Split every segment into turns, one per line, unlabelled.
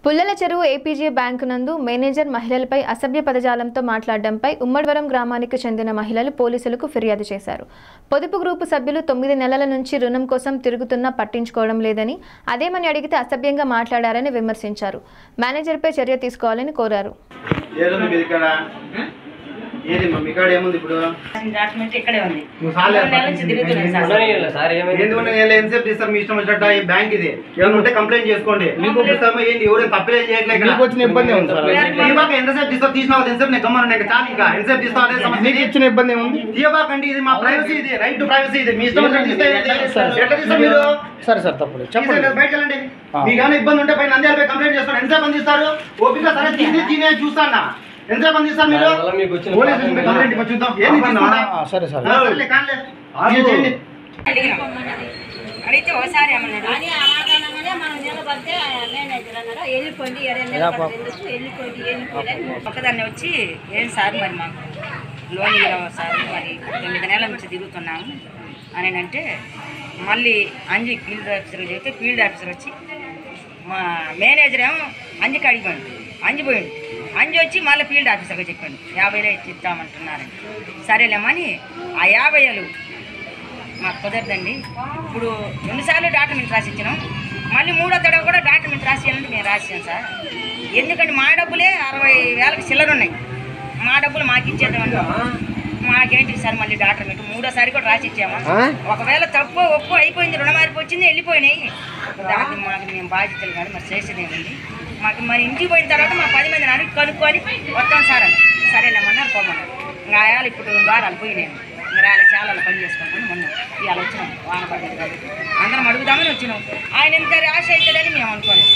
పుల్లల చెరువు APG bank నందు manager మహిళలపై అసభ్య పదజాలంతో మాట్లాడడంపై ఉమ్మడివరం గ్రామానికి చెందిన మహిళలు పోలీసులకు ఫిర్యాదు చేశారు పొదుపు గ్రూపు సభ్యులు తొమ్మిది నెలల నుంచి రుణం కోసం తిరుగుతున్నా పట్టించుకోవడం లేదని అదేమని అడిగితే అసభ్యంగా మాట్లాడారని విమర్శించారు మేనేజర్పై చర్య తీసుకోవాలని కోరారు
ఏడుంది మీది ఇక్కడ ఏది మా మీ కాడ ఏముంది ఇప్పుడు
డాక్యుమెంట్ ఇక్కడే ఉంది
నువ్వు సాలే
మూడు నెలల నుంచి తిరుగుతున్నాను సార్
ఎందుకంటే నేను ఎంతసేపు తీస్తారు మీ ఇష్టం వచ్చినట్టు ఈ బ్యాంక్ ఇది ఏమైనా ఉంటే కంప్లైంట్ చేసుకోండి మీకు పుస్తకం ఏంటి ఎవరైనా తప్పులేం చేయట్లేదు
మీకు వచ్చిన ఇబ్బంది ఏముంది సార్
తీయబాక ఎంతసేపు తీస్తావు తీసినావు ఎంతసేపు నేను గమ్మను నేను చాలు ఇంకా ఎంతసేపు తీస్తావు అదే సమస్య
మీకు ఇచ్చిన ఇబ్బంది ఏముంది
తీయబాకండి ఇది మా ప్రైవసీ ఇది రైట్ టు ప్రైవసీ ఇది మీ ఇష్టం వచ్చినట్టు తీస్తే ఏంటి? ఎట్లా తీస్తారు మీరు
సరే సార్ తప్పలేదు
చెప్పండి
చెప్పండి
బయటకు వెళ్ళండి
ఆ.
మీకు ఏమైనా ఇబ్బంది ఉంటే పైన నంద్యాల పోయి కంప్లైంట్ చేసుకోండి ఎంతసేపు అందిస్తారు ఓపిక సరే తిని తినే చూస్తానా ఎంతసేపు అందిస్తారు మీరు పోలీస్ స్టేషన్ పోయి కంప్లైంట్ ఇవ్వ చూద్దాం ఏంది తీసుకుంటా?
ఆ, సరే సరే
ఆ, సర్లే, కానిలే. మీరు చేయండి.
అడిగినాం అడిగితే ఒకసారి ఏమన్నాడు
అని ఆ మాట అనగానే మనం నిలబడితే మేనేజర్ అన్నారు వెళ్ళిపోండి ఎడ నిలబడి ఎందుకు వెళ్ళిపోండి వెళ్ళిపోండి అని
ఒక్కదాన్ని వచ్చి ఏం సార్ మరి మాకు లోన్ ఇవ్వవు సార్ మరి తొమ్మిది నెలల నుంచి తిరుగుతున్నాము అని అంటే మళ్ళీ అంజి ఫీల్డ్ ఆఫీసర్ చెప్తే ఫీల్డ్ ఆఫీసర్ వచ్చి మా మేనేజర్ ఏమో అంజికి అడిగిపోయింది అంజి పోయింది అంజి వచ్చి మళ్ళీ ఫీల్డ్ ఆఫీసర్గా చెప్పాడు యాభై వేలు ఇచ్చి ఇస్తామంటున్నారని సరేలేమని ఆ యాభై వేలు మాకు కుదరదండి ఇప్పుడు రెండుసార్లు డాక్యుమెంట్ రాసి ఇచ్చినాం మళ్ళీ మూడో తడవ కూడా డాక్యుమెంట్ రాసి ఇవ్వాలంటే మేము రాసాం సార్ ఎందుకంటే మా డబ్బులే అరవై వేలకు చిల్లర ఉన్నాయి మా డబ్బులు మాకు ఇచ్చేద్దామంటే మాకేంటి సార్ మళ్ళీ డాక్యుమెంట్ మూడోసారి కూడా రాసి ఇచ్చామా ఒకవేళ తప్పు ఒప్పు అయిపోయింది రుణమార్పు వచ్చింది వెళ్ళిపోయినాయి దానికి మాకు మేము బాధ్యతలు కాదు మరి చేసేది ఏముంది మాకు మరి ఇంటికి పోయిన తర్వాత మా పది మందిని అడిగి కనుక్కొని వస్తాం సార్ అని సరేలేమన్నారు పోమన్నారు ఇంకా ఆయాలు ఇప్పుడు రెండు వారాలు పోయినాయి ఇంకా రాలే చాలా పని చేసుకుంటాను మొన్న ఇవాళ వచ్చినాం వాన పడ్డది కాబట్టి అందరం అడుగుదామని వచ్చినాం ఆయన ఇంత రాశ అవుతుందని మేము అనుకోలేదు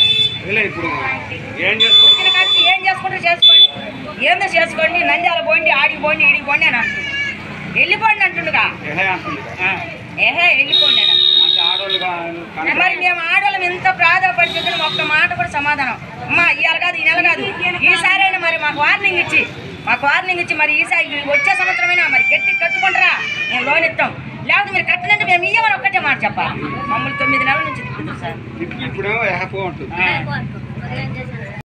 సార్ వచ్చిన కాడికి ఏం చేసుకుంటే చేసుకోండి ఏందో చేసుకోండి నంద్యాల పోండి ఆడికి పోండి ఈడికి పోండి అని అంటుంది వెళ్ళిపోండి అంటుండగా ఆ, ఏహే వెళ్ళిపోండి అని అంటుండు. మరి మేము ఆడవాళ్ళం ఎంత ప్రాధాపడుతుంది ఒక్క మాట కూడా సమాధానం అమ్మా ఇవాళ కాదు ఈ నెల కాదు ఈసారైనా మరి మాకు వార్నింగ్ ఇచ్చి మాకు వార్నింగ్ ఇచ్చి మరి ఈసారి ఈ వచ్చే సంవత్సరమైనా మరి గట్టి కట్టుకుంటారా మేము లోన్ ఇస్తాం లేకపోతే మీరు కట్టినంటే మేము ఇయ్యమని ఒక్కటే మాట చెప్పాలి మమ్మల్ని తొమ్మిది నెలల నుంచి తిప్పుతుంది సార్
ఇప్పుడు హ్యాపీ ఉంటుంది
ఆ.
మరి ఏం చేశారు